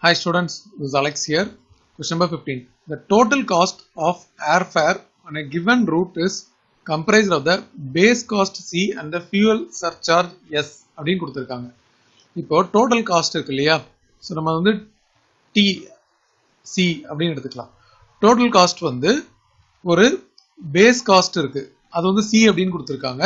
Hi students, this is Alex here. Question number 15. The total cost of airfare on a given route is comprised of the base cost C and the fuel surcharge S அப்படின்னு கொடுத்துருக்காங்க இப்போ total cost இருக்கு இல்லையா so நம்ம வந்து D C அப்படின்னு எடுத்துக்கலாம் total cost வந்து ஒரு பேஸ் காஸ்ட் இருக்கு அது வந்து சி அப்படின்னு கொடுத்துருக்காங்க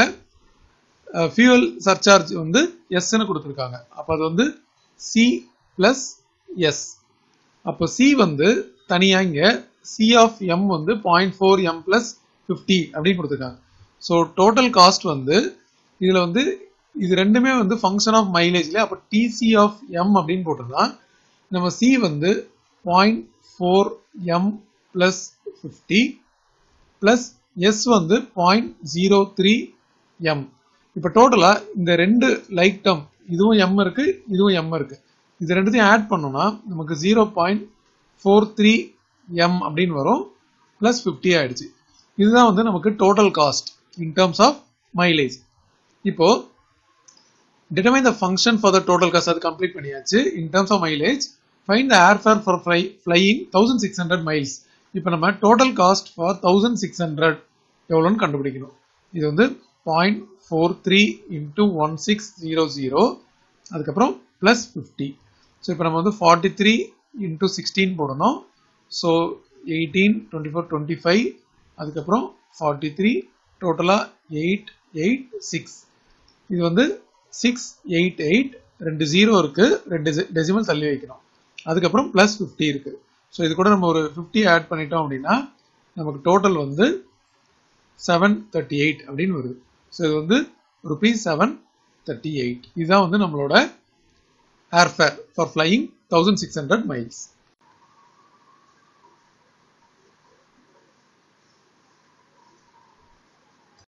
ஃபியூவல் சர்சார்ஜ் வந்து எஸ்ன்னு கொடுத்துருக்காங்க அப்போ அது வந்து சி பிளஸ் எஸ் அப்போ சி வந்து தனியாக இங்கே சி ஆஃப் எம் வந்து point four M plus fifty அப்படின்னு கொடுத்துருக்காங்க ஸோ டோட்டல் காஸ்ட் வந்து இதில் வந்து இது ரெண்டுமே வந்து ஃபங்க்ஷன் ஆஃப் மைலேஜ்ல அப்போ டிசி ஆஃப் எம் அப்படின்னு போட்டிருந்தா நம்ம சி வந்து point four M plus fifty plus S வந்து பாயிண்ட் ஜீரோ த்ரீ எம் இப்போ டோட்டலாக இந்த ரெண்டு லைக் டேர்ம் இதுவும் எம் இருக்கு இதுவும் எம் இருக்கு இது ரெண்டுத்தையும் ஆட் பண்ணோம்னா நமக்கு zero point four three M அப்படின்னு வரும் ப்ளஸ் ஃபிஃப்டி ஆயிடுச்சு இதுதான் வந்து நமக்கு total cost in terms of mileage இப்போ determine the function for the total cost அது கம்ப்ளீட் பண்ணியாச்சு in terms of mileage find the airfare for fly flying thousand six hundred miles இப்போ நம்ம total cost for thousand six hundred எவ்வளோன்னு கண்டுபிடிக்கணும் இது வந்து point four three into one six zero zero அதுக்கப்புறம் plus fifty so இப்போ நம்ம வந்து ஃபார்ட்டி த்ரீ இன்ட்டு சிக்ஸ்டீன் போடணும் so eighteen twenty four twenty five அதுக்கப்புறம் ஃபார்ட்டி த்ரீ டோட்டலாக எயிட் எயிட் சிக்ஸ் இது வந்து சிக்ஸ் எயிட் எயிட் ரெண்டு ஜீரோ இருக்கு ரெண்டு டெசிமல் தள்ளி வைக்கணும் அதுக்கப்புறம் ப்ளஸ் ஃபிஃப்டி இருக்கு ஸோ இது கூட நம்ம ஒரு ஃபிஃப்டி ஆட் பண்ணிட்டோம் அப்படின்னா நமக்கு டோட்டல் வந்து செவன் தேர்ட்டி எயிட் அப்படின்னு வருது ஸோ இது வந்து ருபீஸ் செவன் தேர்ட்டி எயிட் இதுதான் வந்து நம்மளோட airfare for flying thousand six hundred miles